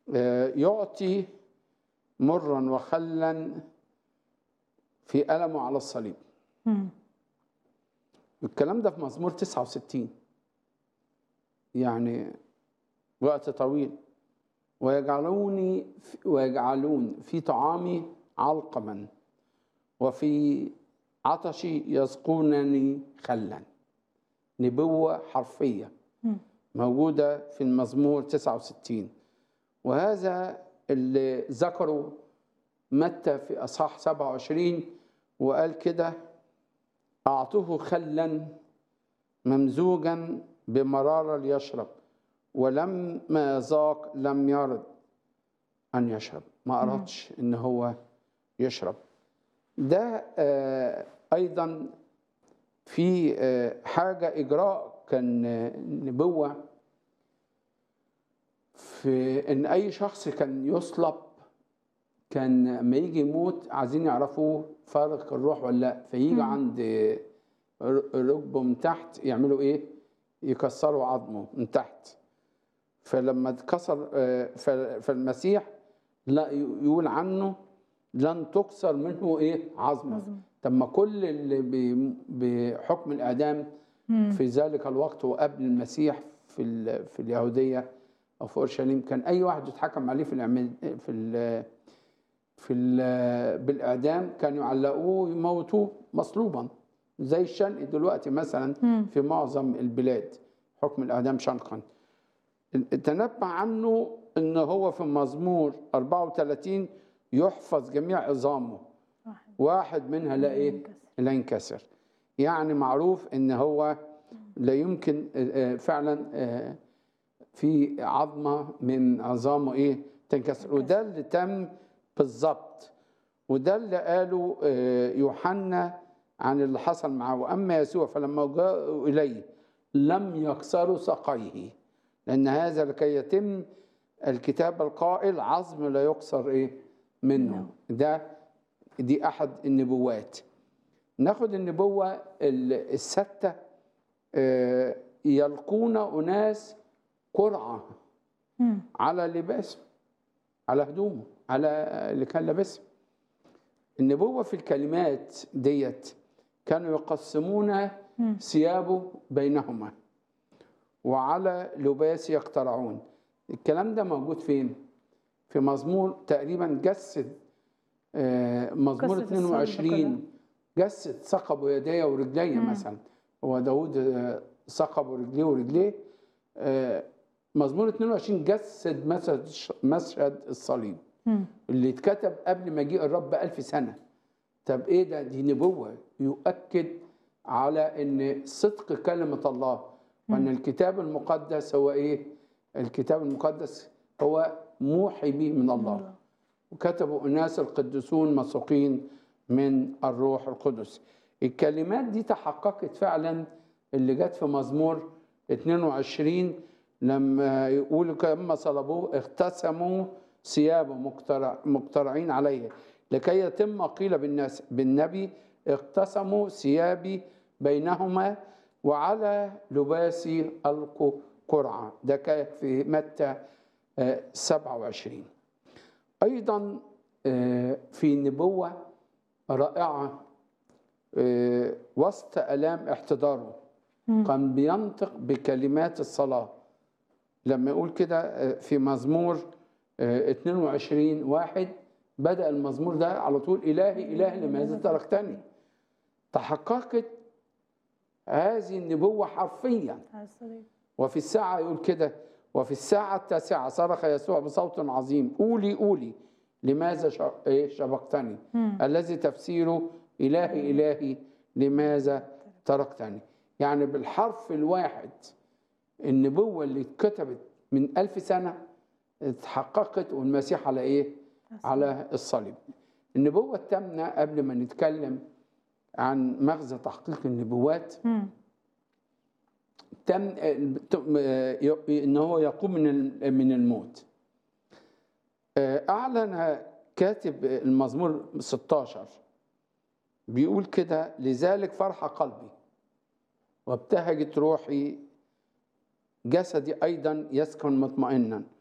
آه، يعطي مرا وخلا في ألمه على الصليب مم. الكلام ده في مزمور 69 يعني وقت طويل ويجعلوني ويجعلون في طعامي علقما وفي عطشي يسقونني خلا نبوة حرفية مم. موجودة في المزمور 69 وهذا اللي ذكره متى في أصحاح 27 وقال كده أعطوه خلا ممزوجا بمرارة ليشرب ولما ذاق لم يرد أن يشرب ما أردش إن هو يشرب ده آه، أيضا في آه، حاجة إجراء كان آه، نبوة في إن أي شخص كان يصلب كان لما يجي يموت عايزين يعرفوه فارق الروح ولا لا فيجي مم. عند ركبه من تحت يعملوا ايه يكسروا عظمه من تحت فلما اتكسر آه، ف- فالمسيح لا يقول عنه لن تكسر منه ايه عظمه عظمة. طب ما كل اللي ب- بحكم الاعدام مم. في ذلك الوقت وقبل المسيح في ال- في اليهوديه او في اورشليم كان اي واحد يتحكم عليه في الإعمال في ال في ال بالاعدام كانوا يعلقوه يموتوه مصلوبا زي الشنق دلوقتي مثلا مم. في معظم البلاد حكم الاعدام شنقا تنبأ عنه ان هو في مزمور 34 يحفظ جميع عظامه واحد. واحد منها لا ايه ينكسر. لا ينكسر يعني معروف ان هو لا يمكن آه، آه، فعلا آه، في عظمه من عظامه ايه تنكسر وده اللي تم بالظبط وده اللي قاله آه، يوحنا عن اللي حصل معه واما يسوع فلما جاءوا اليه لم يكسروا ساقيه لان هذا لكي يتم الكتاب القائل عظم لا يكسر ايه منه ده دي احد النبوات ناخد النبوه ال- السته آه، يلقون اناس قرعه مم. على لباسه على هدومه على اللي كان لابسه النبوة في الكلمات ديت كانوا يقسمون مم. ثيابه بينهما وعلى لباس يقترعون الكلام ده موجود فين؟ في مزمور تقريبا جسد آه، مزمور قصة الصلب 22 جسد ثقب يديه ورجليه مم. مثلا هو داود آه، ثقب رجليه ورجليه آه، مزمور 22 جسد مشهد مشهد الصليب مم. اللي اتكتب قبل مجيء الرب بألف سنة طب ايه ده دي نبوة يؤكد على ان صدق كلمة الله وان الكتاب المقدس هو ايه الكتاب المقدس هو موحي به من الله وكتبوا الناس القديسون مسوقين من الروح القدس الكلمات دي تحققت فعلا اللي جت في مزمور 22 لما يقول كما صلبوه اختسموا ثيابه مقترع مقترعين عليه لكي يتم قيل بالناس بالنبي اقتسموا ثيابي بينهما وعلى لباسي القوا قرعه ده كان في متى آه، 27 ايضا آه، في نبوه رائعه آه، وسط الام احتضاره مم. كان بينطق بكلمات الصلاه لما يقول كده آه، في مزمور آه، 22 واحد بدأ المزمور ده على طول إلهي إلهي لماذا تركتني تحققت هذه النبوة حرفيا على الصليب. وفي الساعة يقول كده وفي الساعة التاسعة صرخ يسوع بصوت عظيم قولي قولي لماذا ش- إيه شبقتني مم. الذي تفسيره إلهي إلهي لماذا تركتني يعني بالحرف الواحد النبوة اللي اتكتبت من ألف سنة اتحققت والمسيح على إيه؟ على الصليب النبوة التامنة قبل ما نتكلم عن مغزى تحقيق النبوات مم. تم تم- ان هو يقوم من ال- من الموت اعلن كاتب المزمور 16 بيقول كده لذلك فرح قلبي وابتهجت روحي جسدي ايضا يسكن مطمئنا